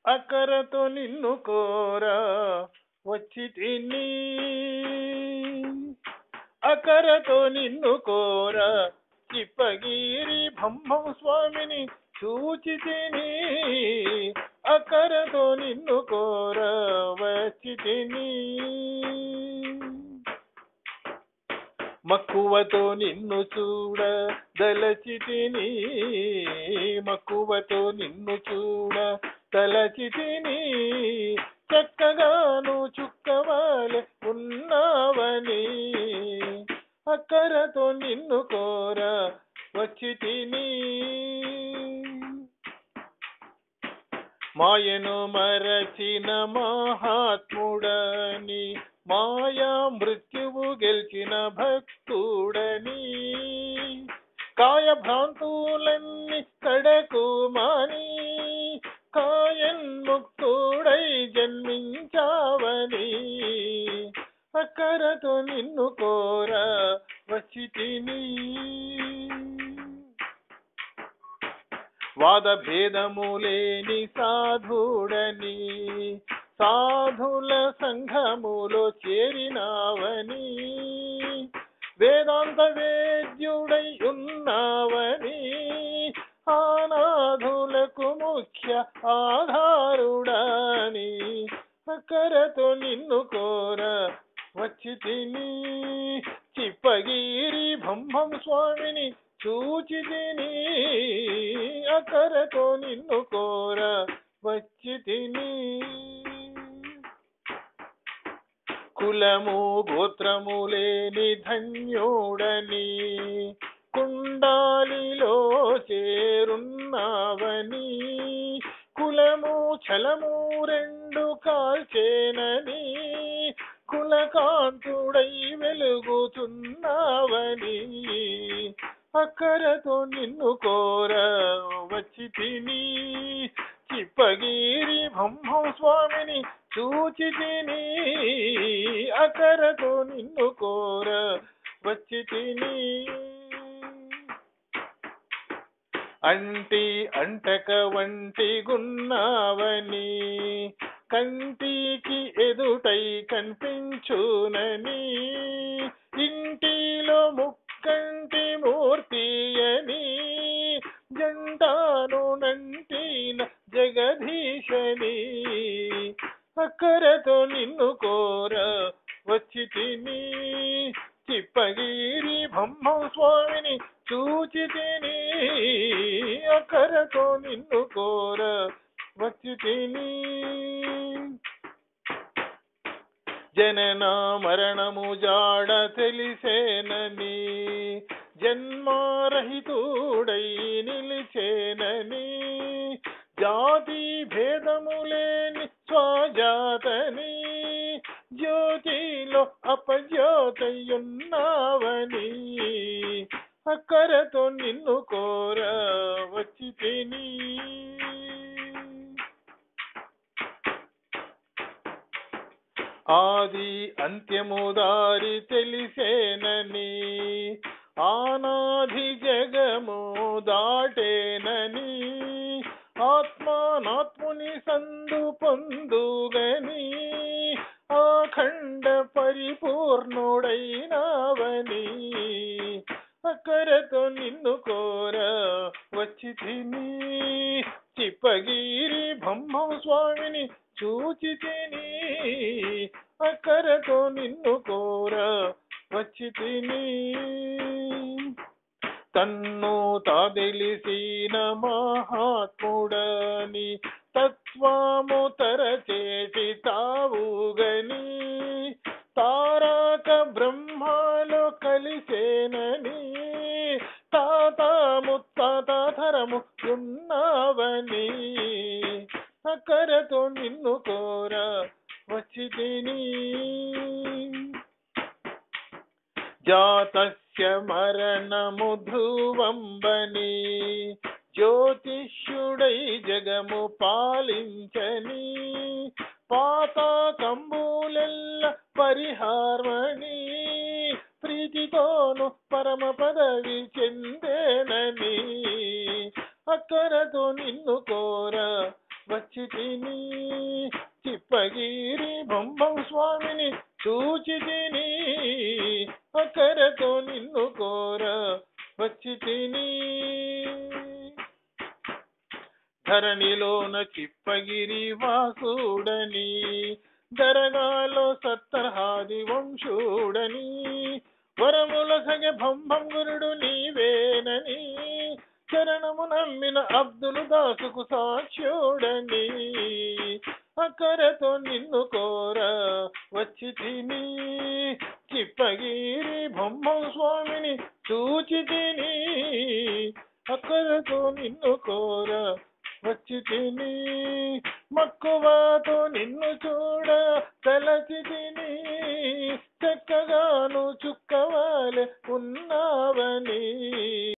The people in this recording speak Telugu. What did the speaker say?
అక్కరతో నిన్ను కోరా వచ్చి తిని అక్కరతో నిన్ను కోరా చిప్పగిరి బ్రహ్మం స్వామిని చూచి తిని అక్కరతో నిన్ను కోరా వచ్చి తిని మక్కువతో నిన్ను చూడ దలచి తిని మక్కువతో నిన్ను చూడ తలచి తిని చక్కగాను చుక్కవాలె ఉన్నావని అక్కరతో నిన్ను కోర వచ్చి తిని మాయను మరచిన మహాత్ముడని మాయా మృత్యువు గెలిచిన భక్తుడని కాయ భ్రాంతులన్నీ కడకు మాని కాయన్ముక్తుడై జన్మించావని అక్కరతో నిన్ను కోర వచ్చి తిని వాద భేదములేని సాధుడని సాధుల సంఘములో చేరినావని వేదాంత వేద్యుడై ఉన్నావని ఆనాధులకు ముఖ్య ఆధారుడని అక్కరతో నిన్ను కోర వచ్చి తిని చిప్పగిరి బ్రహ్మం స్వామిని చూచి తిని అక్కరతో నిన్ను కోర వచ్చి తిని కులము గోత్రము లేని ధన్యుడని కుండాలిలో చేరున్నావని కులము చలము రెండు కాల్చేనని కులకాంతుడై వెలుగుతున్నావని అక్కరతో నిన్ను కోర వచ్చి తిని చిప్పగిరి బ్రహ్మం స్వామిని చూచి తిని అక్కరతో నిన్ను కోర వచ్చి తిని అంటి అంటక వంటి గున్నావని కంటికి ఎదుటై కనిపించునని ఇంటిలో ముక్కంటి మూర్తి అని జంటాను నంటిన జగదీశని అక్కరతో నిన్ను కోర వచ్చి తిని చిప్పగిరి బ్రహ్మం స్వామిని చూచి తిని అక్కరతో నిన్ను కోర వచ్చి తిని జనన మరణము జాడ తెలిసేనని జన్మారహితుడై నిలిచేనని జాతి భేదములేని స్వజాతని జ్యోతిలో అపజ్యోతయున్నావని అక్కరతో నిన్ను కోర వచ్చి తిని ఆది అంత్యము దారి తెలిసేనని ఆనాధి జగము దాటేనని ఆత్మానాత్ముని సందు పొందుగని అఖండ పరిపూర్ణుడైనావని అక్కరతో నిన్ను కోర వచ్చి తిని చిప్పగిరి బ్రహ్మం స్వామిని చూచి తిని అక్కరతో నిన్ను కోర వచ్చి తిని తన్ను తాదెలిసిన మహాత్ముడని తత్వము తరచేటి తావుగని తారక బ్రహ్మలో కలిసేనని తాత ముత్తాత తరము ఉన్నావని అక్కరతో నిన్ను కోర వచ్చి తిని జాతస్య మరణము ధ్రువంబని జ్యోతిష్యుడై జగము పాలించని పాత కంబులెల్ల పరిహార్మణి ప్రీతితోను పరమ పదవి చెందేనని అక్కరతో నిన్ను కోర వచ్చి తిని చిప్పగిరి బొమ్మం స్వామిని చూచి తిని అక్కరతో నిన్ను కోర వచ్చి తిని ధరణిలోన చిప్పగిరి వాసుడని దరగాలో సత్తర్హాది వంశుడని వరముల సగ భంభం గురుడు నీవేనని చరణము నమ్మిన అబ్దులు దాసుకు సాక్ష్యుడని అక్కరతో నిన్ను కోర వచ్చి తిని చిప్పగిరి బొమ్మం స్వామిని చూచి తిని అక్కరతో నిన్ను కోర వచ్చి తిని మక్కువతో నిన్ను చూడ తలచి తిని చక్కగాను చుక్కవాలె ఉన్నావని